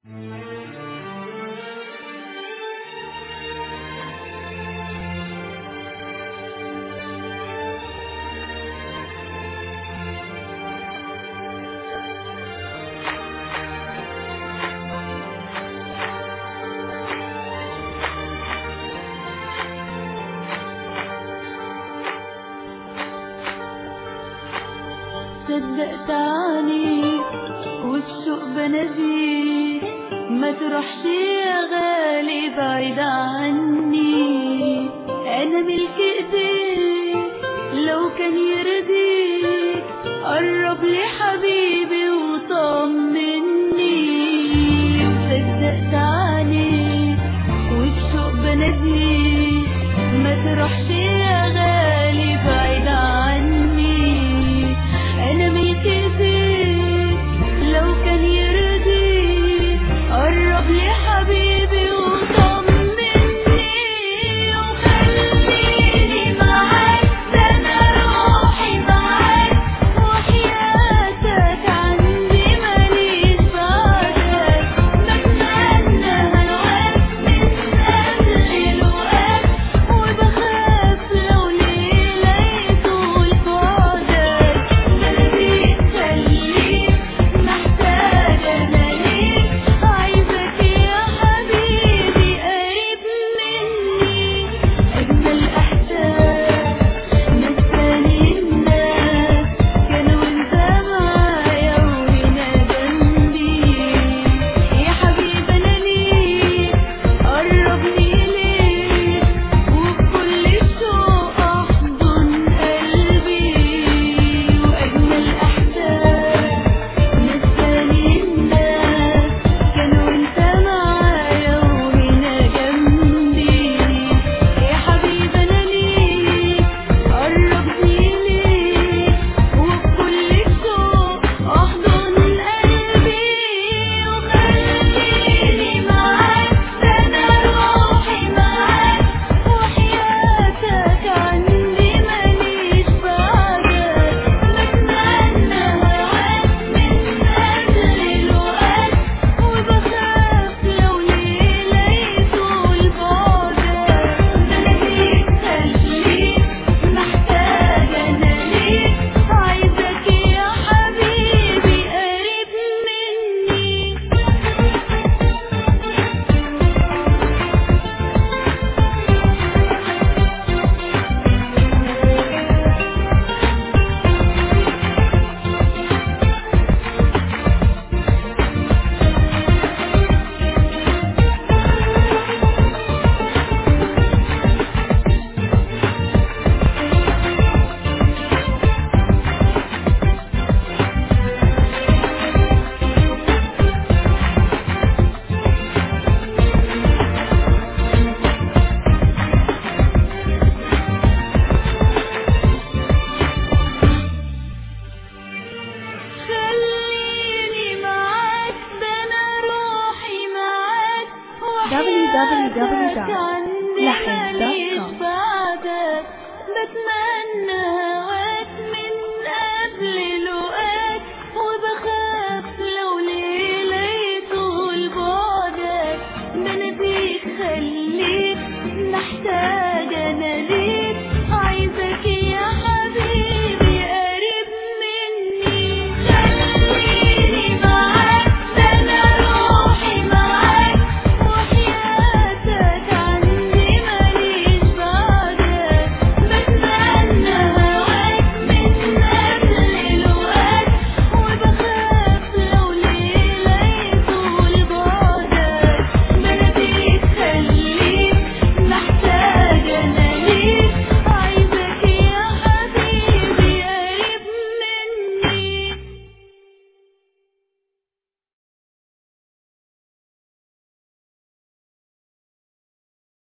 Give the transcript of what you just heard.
صدقت عليك والشوق بناديك ما تروحش يا غالي بعيد عني انا ملك ايديك لو كان يرضيك قرب لي حبيبي وطمني صدقت عليك والشوق بناديك ما تروحش يا غالي بعيد عني انا ملك ايديك لو كان يرضيك قرب لي حبيبي وطمني وخليني معاك ده انا روحي معاك وحياتك عندي ماليش بعدك بتمنى هواك من قبل الوقت وبخاف لو ليلة يطول بعدك قلبي خليك محتاجة أنا ليك عايزك يا حبيبي قريب مني أجمل إحساس نساني الناس كانوا وأنت معايا وهنا جنبي يا حبيبي أنا ليك قربني ليك وبكل الشوق أحضن قلبي وأجمل إحساس نساني الناس كانوا وأنت معايا وهنا جنبي يا حبيبي أنا ليك قربني ليك وبكل الشوق أحضن قلبي وخليني معاك ده أنا روحي معاك وحياتك عندي ماليش بعدك بتمنى هواك من قبل الوقت وبخاف لو ليلة يطول بعدك قلبي خليك محتاجة أنا ليك عايزك يا حبيبي قريب مني خليني معاك ده أنا روحي معاك وحياتك عندي www.lahin.com ماليش بعدك بتمنى